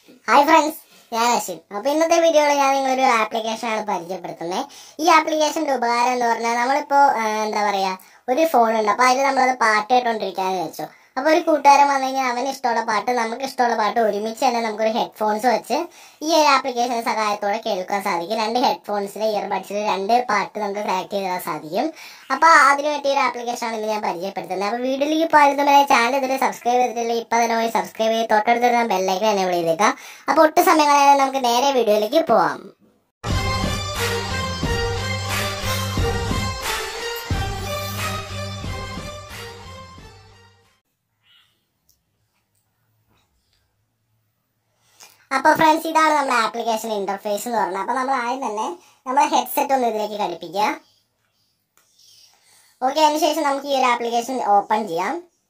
hi friends ഞാൻ അശ്വിൻ അപ്പോൾ ഇന്നത്തെ വീഡിയോയിൽ ഞാൻ നിങ്ങളൊരു ആപ്ലിക്കേഷനാണ് പരിചയപ്പെടുത്തുന്നത് ഈ ആപ്ലിക്കേഷൻ്റെ ഉപകാരം എന്ന് പറഞ്ഞാൽ നമ്മളിപ്പോൾ എന്താ പറയുക ഒരു ഫോണുണ്ട് അപ്പോൾ അതിൽ നമ്മളത് പാട്ട് കേട്ടോണ്ടിരിക്കാന്ന് വെച്ചു അപ്പോൾ ഒരു കൂട്ടുകാരൻ വന്നു കഴിഞ്ഞാൽ അവന് ഇഷ്ടമുള്ള പാട്ട് നമുക്ക് ഇഷ്ടമുള്ള പാട്ട് ഒരുമിച്ച് തന്നെ നമുക്കൊരു ഹെഡ്ഫോൺസ് വെച്ച് ഈ ഒരു ആപ്ലിക്കേഷൻ സഹായത്തോടെ കേൾക്കാൻ സാധിക്കും രണ്ട് ഹെഡ്ഫോൺസിൽ ഇയർബഡ്സിൽ രണ്ട് പാട്ട് നമുക്ക് കണക്ട് ചെയ്താൽ സാധിക്കും അപ്പോൾ അതിന് വേണ്ടി ഒരു ആപ്ലിക്കേഷനാണ് ഇന്ന് ഞാൻ പരിചയപ്പെടുത്തുന്നത് അപ്പോൾ വീട്ടിലേക്ക് പോയിരുന്നവരെ ചാനൽ ഇതിൽ സബ്സ്ക്രൈബ് ചെയ്തിട്ടില്ല ഇപ്പം തന്നെ പോയി സബ്സ്ക്രൈബ് ചെയ്ത് തൊട്ടടുത്തുള്ള ബെല്ലൈക്കൻ എന്നെ വിളിച്ചേക്കാം അപ്പോൾ ഒട്ടും സമയം കളയാതെ നമുക്ക് നേരെ വീഡിയോയിലേക്ക് പോവാം അപ്പോൾ ഫ്രണ്ട്സ് ഇതാണ് നമ്മുടെ ആപ്ലിക്കേഷൻ ഇന്റർഫേസ് എന്ന് പറഞ്ഞത് അപ്പോൾ നമ്മൾ ആദ്യം തന്നെ നമ്മുടെ ഹെഡ്സെറ്റ് ഒന്ന് ഇതിലേക്ക് ഘടിപ്പിക്കുക ഓക്കെ അതിനുശേഷം നമുക്ക് ഈ ഒരു ആപ്ലിക്കേഷൻ ഓപ്പൺ ചെയ്യാം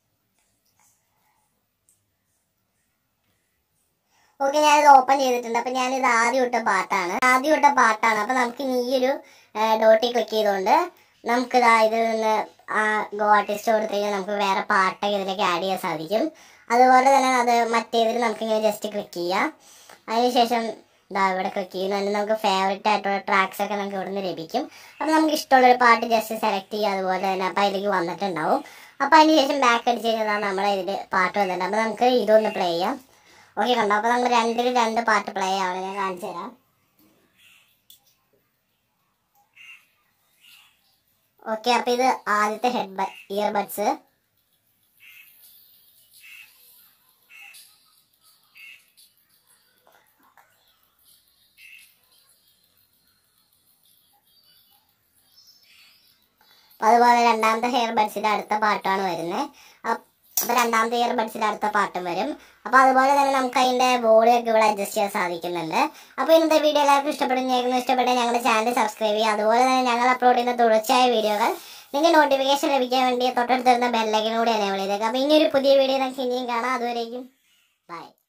ഓക്കെ ഞാനിത് ഓപ്പൺ ചെയ്തിട്ടുണ്ട് അപ്പം ഞാനിത് ആദ്യം ഇട്ട പാട്ടാണ് ആദ്യം ഇട്ട പാട്ടാണ് അപ്പം നമുക്ക് ഇനി ഈ ഒരു ഡോട്ടിൽ ക്ലിക്ക് ചെയ്തുകൊണ്ട് നമുക്ക് ഇതാ ഇതിൽ നിന്ന് ഗോ ആർട്ടിസ്റ്റ് കൊടുത്തു കഴിഞ്ഞാൽ നമുക്ക് വേറെ പാട്ടൊക്കെ ഇതിലേക്ക് ആഡ് ചെയ്യാൻ സാധിക്കും അതുപോലെ തന്നെ അത് മറ്റേതിൽ നമുക്കിങ്ങനെ ജസ്റ്റ് ക്ലിക്ക് ചെയ്യാം അതിനുശേഷം ഇതാ ഇവിടെ ക്ലിക്ക് ചെയ്യുന്നു അതിന് നമുക്ക് ഫേവറേറ്റ് ആയിട്ടുള്ള ട്രാക്സ് ഒക്കെ നമുക്ക് ഇവിടുന്ന് ലഭിക്കും അപ്പോൾ നമുക്ക് ഇഷ്ടമുള്ളൊരു പാട്ട് ജസ്റ്റ് സെലക്ട് ചെയ്യുക അതുപോലെ തന്നെ അപ്പോൾ അതിലേക്ക് വന്നിട്ടുണ്ടാവും അപ്പോൾ അതിന് ശേഷം ബാക്ക് അടിച്ച് കഴിഞ്ഞാൽ നമ്മളെ ഇതിൽ പാട്ട് വന്നിട്ടുണ്ട് അപ്പോൾ നമുക്ക് ഇതൊന്ന് പ്ലേ ചെയ്യാം ഓക്കെ കണ്ടോ അപ്പോൾ നമ്മൾ രണ്ടിൽ രണ്ട് പാട്ട് പ്ലേ ആവണം ഞാൻ കാണിച്ചു തരാം ഓക്കെ അപ്പോൾ ഇത് ആദ്യത്തെ ഹെഡ് ഇയർബഡ്സ് അപ്പോൾ അതുപോലെ രണ്ടാമത്തെ ഹെയർ ബഡ്സിൻ്റെ അടുത്ത പാട്ടാണ് വരുന്നത് അപ്പോൾ രണ്ടാമത്തെ ഇയർ ബഡ്സിൻ്റെ അടുത്ത പാട്ടും വരും അപ്പോൾ അതുപോലെ തന്നെ നമുക്ക് അതിൻ്റെ ബോഡിയൊക്കെ ഇവിടെ അഡ്ജസ്റ്റ് ചെയ്യാൻ സാധിക്കുന്നുണ്ട് അപ്പോൾ ഇന്നത്തെ വീഡിയോ എല്ലാവർക്കും ഇഷ്ടപ്പെടുന്നതായിരുന്നു ഇഷ്ടപ്പെട്ട ഞങ്ങളുടെ ചാനൽ സബ്സ്ക്രൈബ് ചെയ്യുക അതുപോലെ തന്നെ ഞങ്ങൾ അപ്ലോഡ് ചെയ്യുന്ന തുടർച്ചയായ വീഡിയോകൾ നിങ്ങൾക്ക് നോട്ടിഫിക്കേഷൻ ലഭിക്കാൻ വേണ്ടി തൊട്ടടുത്ത് വരുന്ന ബെല്ലൈക്കനും കൂടി എനേബിൾ ചെയ്തേക്കാം അപ്പോൾ ഇനിയൊരു പുതിയ വീഡിയോ നമുക്ക് ഇനിയും കാണാം അതുവരേക്കും ബൈ